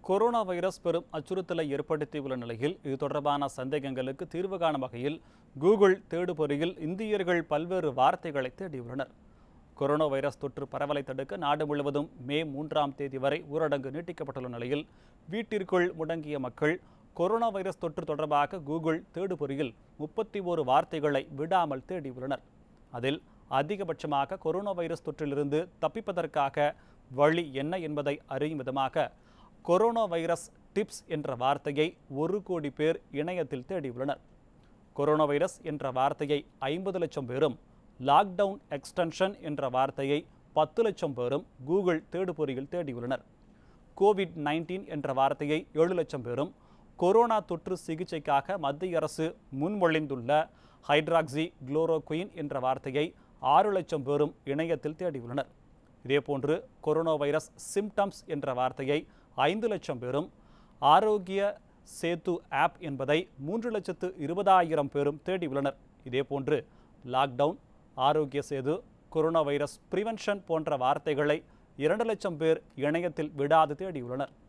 corona virus பெரும் அச்சுறுத்தலை ஏற்படுத்தியுள்ள நிலையில் இது தொடர்பான சந்தேகங்களுக்கு தீர்வு காணும் வகையில் கூகுள் தேடுபொறியில் இந்தியர்கள் பல்வேறு வார்த்தைகளை தேடியுள்ளனர் கொரோனா வைரஸ் தொற்று பரவலை தடுக்க நாடு முழுவதும் மே மூன்றாம் தேதி வரை ஊரடங்கு நீட்டிக்கப்பட்டுள்ள நிலையில் வீட்டிற்குள் முடங்கிய மக்கள் கொரோனா வைரஸ் தொற்று தொடர்பாக கூகுள் தேடுபொறியில் முப்பத்தி ஓரு வார்த்தைகளை விடாமல் தேடியுள்ளனர் அதில் அதிகபட்சமாக கொரோனா வைரஸ் தொற்றிலிருந்து தப்பிப்பதற்காக வழி என்ன என்பதை அறியும் விதமாக கொரோனா வைரஸ் டிப்ஸ் என்ற வார்த்தையை ஒரு கோடி பேர் இணையத்தில் தேடியுள்ளனர் கொரோனா வைரஸ் என்ற வார்த்தையை ஐம்பது லட்சம் பேரும் லாக்டவுன் எக்ஸ்டென்ஷன் என்ற வார்த்தையை பத்து லட்சம் பேரும் கூகுள் தேடுபொறியில் தேடியுள்ளனர் கோவிட் நைன்டீன் என்ற வார்த்தையை ஏழு லட்சம் பேரும் கொரோனா தொற்று சிகிச்சைக்காக மத்திய அரசு முன்மொழிந்துள்ள ஹைட்ராக்சி குளோரோகுயின் என்ற வார்த்தையை ஆறு லட்சம் பேரும் இணையத்தில் தேடியுள்ளனர் இதேபோன்று கொரோனா வைரஸ் சிம்டம்ஸ் என்ற வார்த்தையை ஐந்து லட்சம் பேரும் ஆரோக்கிய சேது ஆப் என்பதை மூன்று லட்சத்து இருபதாயிரம் பேரும் தேடியுள்ளனர் இதேபோன்று லாக்டவுன் ஆரோக்கிய சேது கொரோனா வைரஸ் பிரிவென்ஷன் போன்ற வார்த்தைகளை இரண்டு லட்சம் பேர் இணையத்தில் விடாது தேடியுள்ளனர்